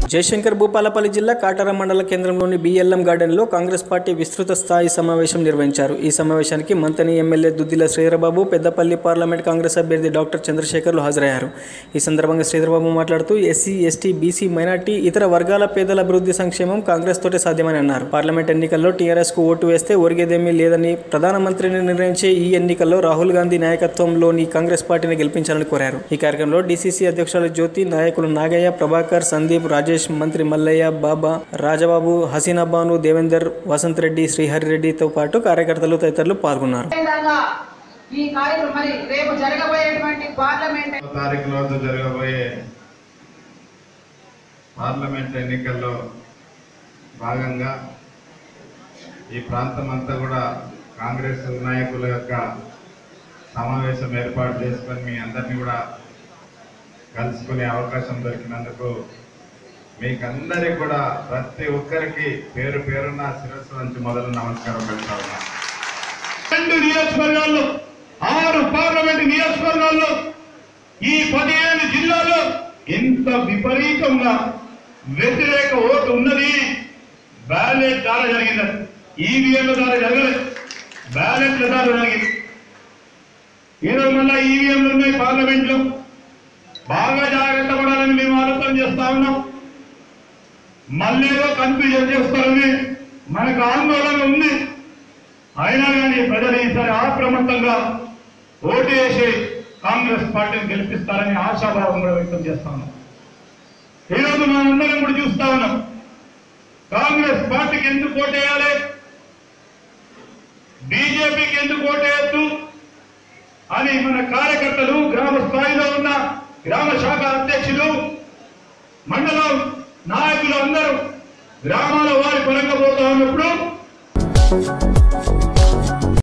జయశంకర్ భూపాలపల్లి జిల్లా కాటార మండల కేంద్రంలోని బిఎల్ఎం గార్డెన్లో కాంగ్రెస్ పార్టీ విస్తృత స్థాయి సమావేశం నిర్వహించారు ఈ సమావేశానికి Manthani MLA Duddilla Sridhar Babu Peddapalli parliament Congress అభ్యర్థి డాక్టర్ చంద్రశేఖర్లు హాజరయ్యారు ఈ సందర్భంగా శ్రీధరబాబు మాట్లాడుతూ ఎస్సీ ఎస్టీ బీసీ మైనార్టీ ఇతర వర్గాల పేదల అభివృద్ధి సంక్షేమం కాంగ్రెస్ తోటే సాధ్యమని అన్నారు పార్లమెంట్ ఎన్నికల్లో టీఆర్ఎస్ కు ఓటు వేస్తే ఒరిగేదేమీ లేదని ప్రధానమంత్రిని నిర్ణయించే ఈ ఎన్నికల్లో రాహుల్ గాంధీ నాయకత్వంలోని కాంగ్రెస్ పార్టీని గెలిపించాలని కోరారు ఈ కార్యక్రమంలో డీసీసీ అధ్యక్షులు జ్యోతి నాయకులు నాగయ్య ప్రభాకర్ సందీప్ రాజేష్ మంత్రి మల్లయ్య బాబా రాజబాబు హసీనా బాను దేవేందర్ వసంత్ రెడ్డి శ్రీహరి రెడ్డితో పాటు కార్యకర్తలు తదితరులు పాల్గొన్నారు విధంగా ఈ కార్యక్రమం మరి రేపు జరగబోయేటువంటి పార్లమెంట్ తారీఖు రోజు జరగబోయే పార్లమెంట్ ఎన్నికల్లో భాగంగా ఈ ప్రాంతం అంతా కూడా కాంగ్రెస్ నాయకుల యొక్క సమావేశం ఏర్పాటు చేసుకొని మీ అందరినీ కూడా కలుసుకునే అవకాశం దొరికినందుకు మీకందరికి కూడా ప్రతి ఒక్కరికి పేరు పేరున శిరస్సు నుంచి మొదలు నమస్కారం పెడతా ఉన్నా రెండు నియోజకవర్గాల్లో ఆరు పార్లమెంట్ నియోజకవర్గాల్లో ఈ పదిహేను జిల్లాల్లో ఎంత విపరీతంగా వ్యతిరేక ఓటు ఉన్నది బ్యాలెట్ ద్వారా జరిగింది ఈవీఎంల ద్వారా జరగలేదు బ్యాలెట్ల ద్వారా జరిగింది ఈరోజు మళ్ళా ఈవీఎంలు ఉన్నాయి పార్లమెంట్ లో బాగా జాగ్రత్త పడాలని మేము ఆలోచన చేస్తా ఉన్నాం మళ్ళీ ఏదో కన్ఫ్యూజన్ చేస్తారని మనకు ఆందోళన ఉంది అయినా కానీ ప్రజలు ఈసారి అప్రమత్తంగా ఓటు వేసి కాంగ్రెస్ పార్టీని గెలిపిస్తారని ఆశాభావం కూడా వ్యక్తం చేస్తా ఉన్నాం ఈరోజు మనందరం కూడా చూస్తా ఉన్నాం కాంగ్రెస్ పార్టీకి ఎందుకు ఓటేయాలి బీజేపీకి ఎందుకు ఓటేయద్దు అని మన కార్యకర్తలు గ్రామ స్థాయిలో ఉన్న గ్రామ శాఖ అధ్యక్షులు మండలం నాయకులు అందరూ గ్రామాల వారి పరంగా పోతా ఉన్నప్పుడు